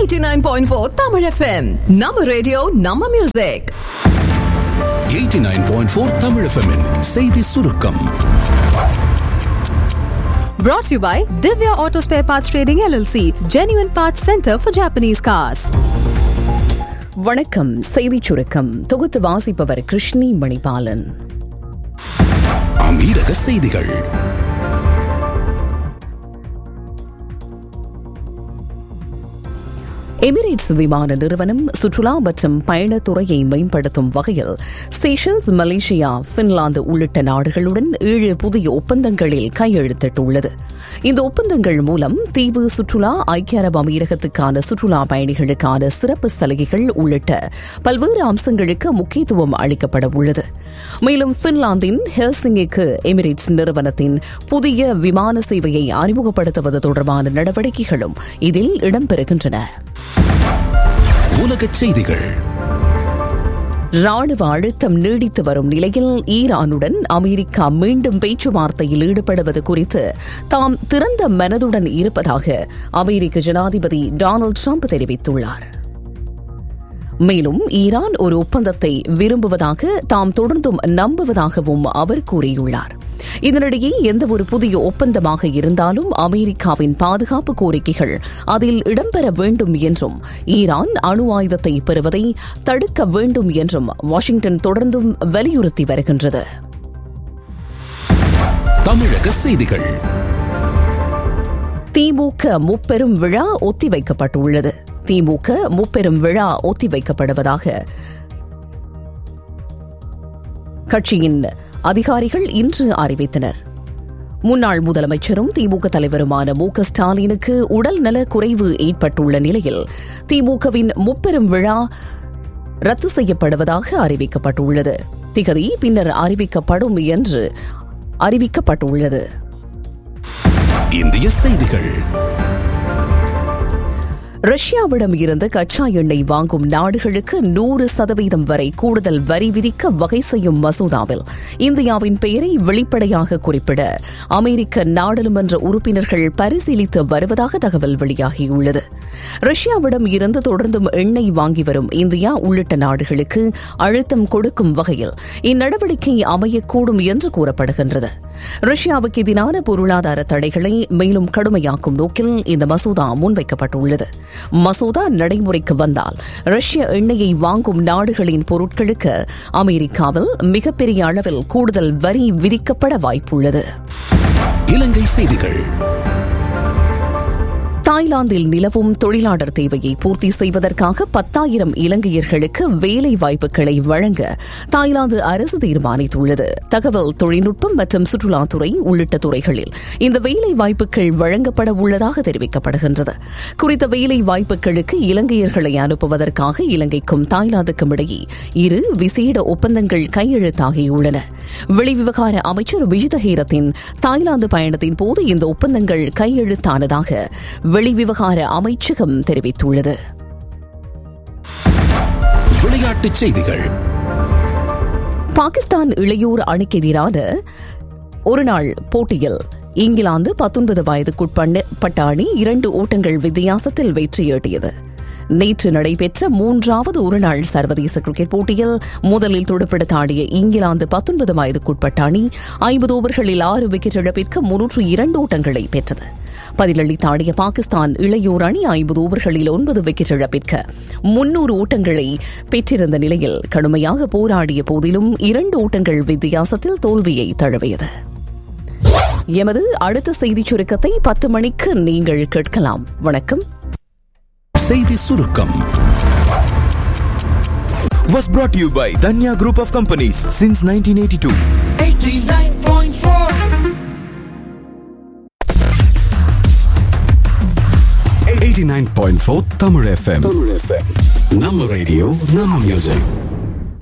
89.4 Tamil FM. Nama radio, Nama music. 89.4 Tamil FM -இன் செய்தி சுருக்கம் Brought to you by Divya Auto Spare Parts Trading LLC, Genuine Parts Center for Japanese Cars. வணக்கம் செய்திச் சுருக்கம் தொகுத்து வாசிப்பவர் கிருஷ்ணி மணிபாலன் அமீரக செய்திகள் எமிரேட்ஸ் விமான நிறுவனம் சுற்றுலா மற்றும் பயணத்துறையை மேம்படுத்தும் வகையில் சேஷல்ஸ் மலேசியா பின்லாந்து உள்ளிட்ட நாடுகளுடன் ஏழு புதிய ஒப்பந்தங்களில் கையெழுத்திட்டுள்ளது இந்த ஒப்பந்தங்கள் மூலம் தீவு சுற்றுலா ஐக்கிய அரபு அமீரகத்துக்கான சுற்றுலா பயணிகளுக்கான சிறப்பு சலுகைகள் உள்ளிட்ட பல்வேறு அம்சங்களுக்கு முக்கியத்துவம் அளிக்கப்பட உள்ளது மேலும் பின்லாந்தின் ஹெல்சிங்கிக்கு எமிரேட்ஸ் நிறுவனத்தின் புதிய விமான சேவையை அறிமுகப்படுத்துவது தொடர்பான நடவடிக்கைகளும் இதில் இடம்பெறுகின்றன உலகச் செய்திகள் ராணுவ அழுத்தம் நீடித்து வரும் நிலையில் ஈரானுடன் அமெரிக்கா மீண்டும் பேச்சுவார்த்தையில் ஈடுபடுவது குறித்து தாம் திறந்த மனதுடன் இருப்பதாக அமெரிக்க ஜனாதிபதி டொனால்டு ட்ரம்ப் தெரிவித்துள்ளார் மேலும் ஈரான் ஒரு ஒப்பந்தத்தை விரும்புவதாக தாம் தொடர்ந்தும் நம்புவதாகவும் அவர் கூறியுள்ளார் இதனிடையே எந்த ஒரு புதிய ஒப்பந்தமாக இருந்தாலும் அமெரிக்காவின் பாதுகாப்பு கோரிக்கைகள் அதில் இடம்பெற வேண்டும் என்றும் ஈரான் அணு ஆயுதத்தை பெறுவதை தடுக்க வேண்டும் என்றும் வாஷிங்டன் தொடர்ந்தும் வலியுறுத்தி வருகின்றது தமிழக செய்திகள் திமுக முப்பெரும் விழா ஒத்திவைக்கப்பட்டுள்ளது திமுக முப்பெரும் விழா ஒத்திவைக்கப்படுவதாக கட்சியின் அதிகாரிகள் இன்று அறிவித்தனர் முன்னாள் முதலமைச்சரும் திமுக தலைவருமான மு க ஸ்டாலினுக்கு உடல் நல குறைவு ஏற்பட்டுள்ள நிலையில் திமுகவின் முப்பெரும் விழா ரத்து செய்யப்படுவதாக அறிவிக்கப்பட்டுள்ளது திகதி பின்னர் அறிவிக்கப்படும் என்று அறிவிக்கப்பட்டுள்ளது இந்திய செய்திகள் ரஷ்யாவிடம் இருந்து கச்சா எண்ணெய் வாங்கும் நாடுகளுக்கு நூறு சதவீதம் வரை கூடுதல் வரி விதிக்க வகை செய்யும் மசோதாவில் இந்தியாவின் பெயரை வெளிப்படையாக குறிப்பிட அமெரிக்க நாடாளுமன்ற உறுப்பினர்கள் பரிசீலித்து வருவதாக தகவல் வெளியாகியுள்ளது ரஷ்யாவிடம் இருந்து தொடர்ந்தும் எண்ணெய் வாங்கி வரும் இந்தியா உள்ளிட்ட நாடுகளுக்கு அழுத்தம் கொடுக்கும் வகையில் இந்நடவடிக்கை அமையக்கூடும் என்று கூறப்படுகின்றது ரஷ்யாவுக்கு எதிரான பொருளாதார தடைகளை மேலும் கடுமையாக்கும் நோக்கில் இந்த மசோதா முன்வைக்கப்பட்டுள்ளது மசோதா நடைமுறைக்கு வந்தால் ரஷ்ய எண்ணெயை வாங்கும் நாடுகளின் பொருட்களுக்கு அமெரிக்காவில் மிகப்பெரிய அளவில் கூடுதல் வரி விதிக்கப்பட வாய்ப்புள்ளது இலங்கை செய்திகள் தாய்லாந்தில் நிலவும் தொழிலாளர் தேவையை பூர்த்தி செய்வதற்காக பத்தாயிரம் இலங்கையர்களுக்கு வேலை வாய்ப்புகளை வழங்க தாய்லாந்து அரசு தீர்மானித்துள்ளது தகவல் தொழில்நுட்பம் மற்றும் சுற்றுலாத்துறை உள்ளிட்ட துறைகளில் இந்த வேலை வாய்ப்புகள் வழங்கப்பட உள்ளதாக தெரிவிக்கப்படுகின்றது குறித்த வேலை வாய்ப்புகளுக்கு இலங்கையர்களை அனுப்புவதற்காக இலங்கைக்கும் தாய்லாந்துக்கும் இடையே இரு விசேட ஒப்பந்தங்கள் கையெழுத்தாகியுள்ளன வெளிவிவகார அமைச்சர் விஜிதஹீரத்தின் தாய்லாந்து பயணத்தின் போது இந்த ஒப்பந்தங்கள் கையெழுத்தானதாக வெளிவிவகார அமைச்சகம் தெரிவித்துள்ளது விளையாட்டுச் செய்திகள் பாகிஸ்தான் இளையோர் அணிக்கு எதிரான ஒருநாள் போட்டியில் இங்கிலாந்து பத்தொன்பது வயதுக்குட்பட்ட அணி இரண்டு ஓட்டங்கள் வித்தியாசத்தில் வெற்றியீட்டியது நேற்று நடைபெற்ற மூன்றாவது ஒருநாள் சர்வதேச கிரிக்கெட் போட்டியில் முதலில் துடுப்படுத்த ஆடிய இங்கிலாந்து பத்தொன்பது வயதுக்குட்பட்ட அணி ஐம்பது ஓவர்களில் ஆறு விக்கெட் இழப்பிற்கு முன்னூற்று இரண்டு ஓட்டங்களை பெற்றது பதிலளித்து ஆடிய பாகிஸ்தான் இளையோர் அணி ஐம்பது ஓவர்களில் ஒன்பது விக்கெட் இழப்பிற்கு முன்னூறு ஓட்டங்களை பெற்றிருந்த நிலையில் கடுமையாக போராடிய போதிலும் இரண்டு ஓட்டங்கள் வித்தியாசத்தில் தோல்வியை தழுவியது எமது அடுத்த செய்திச் சுருக்கத்தை பத்து மணிக்கு நீங்கள் கேட்கலாம் வணக்கம் செய்தி சுருக்கம் was brought to you by Danya Group of Companies since 1982. 89.4 Tamil FM. Tamil FM. Number radio, number music.